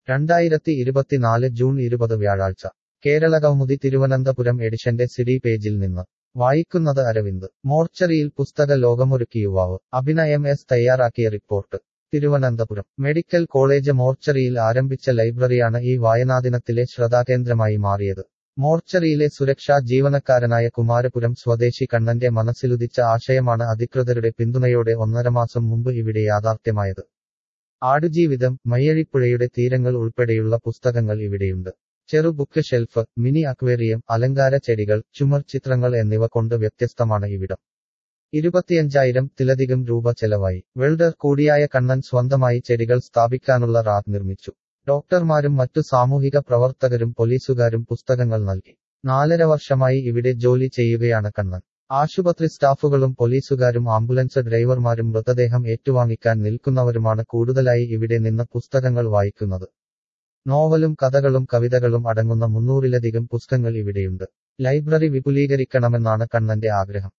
രണ്ടായിരത്തി ഇരുപത്തിനാല് ജൂൺ ഇരുപത് വ്യാഴാഴ്ച കേരള കൗമുദി തിരുവനന്തപുരം എഡിഷന്റെ സിഡി പേജിൽ നിന്ന് വായിക്കുന്നത് അരവിന്ദ് മോർച്ചറിയിൽ പുസ്തക ലോകമൊരുക്കി യുവാവ് അഭിനയം എസ് തയ്യാറാക്കിയ റിപ്പോർട്ട് തിരുവനന്തപുരം മെഡിക്കൽ കോളേജ് മോർച്ചറിയിൽ ആരംഭിച്ച ലൈബ്രറിയാണ് ഈ വായനാദിനത്തിലെ ശ്രദ്ധാകേന്ദ്രമായി മാറിയത് മോർച്ചറിയിലെ സുരക്ഷാ ജീവനക്കാരനായ കുമാരപുരം സ്വദേശി കണ്ണന്റെ മനസ്സിലുദിച്ച ആശയമാണ് അധികൃതരുടെ പിന്തുണയോടെ ഒന്നര മാസം മുമ്പ് ഇവിടെ യാഥാർത്ഥ്യമായത് ആടുജീവിതം മയ്യഴിപ്പുഴയുടെ തീരങ്ങൾ ഉൾപ്പെടെയുള്ള പുസ്തകങ്ങൾ ഇവിടെയുണ്ട് ചെറു ബുക്ക് ഷെൽഫ് മിനി അക്വേറിയം അലങ്കാര ചെടികൾ ചുമർ ചിത്രങ്ങൾ എന്നിവ കൊണ്ട് വ്യത്യസ്തമാണ് ഇവിടം ഇരുപത്തിയഞ്ചായിരം തിലധികം രൂപ ചെലവായി വെൽഡർ കൂടിയായ കണ്ണൻ സ്വന്തമായി ചെടികൾ സ്ഥാപിക്കാനുള്ള റാക്ക് നിർമ്മിച്ചു ഡോക്ടർമാരും മറ്റു സാമൂഹിക പ്രവർത്തകരും പോലീസുകാരും പുസ്തകങ്ങൾ നൽകി നാലര വർഷമായി ഇവിടെ ജോലി ചെയ്യുകയാണ് കണ്ണൻ ആശുപത്രി സ്റ്റാഫുകളും പോലീസുകാരും ആംബുലൻസ് ഡ്രൈവർമാരും മൃതദേഹം ഏറ്റുവാങ്ങിക്കാൻ നിൽക്കുന്നവരുമാണ് കൂടുതലായി ഇവിടെ നിന്ന് പുസ്തകങ്ങൾ വായിക്കുന്നത് നോവലും കഥകളും കവിതകളും അടങ്ങുന്ന മുന്നൂറിലധികം പുസ്തകങ്ങൾ ഇവിടെയുണ്ട് ലൈബ്രറി വിപുലീകരിക്കണമെന്നാണ് കണ്ണന്റെ ആഗ്രഹം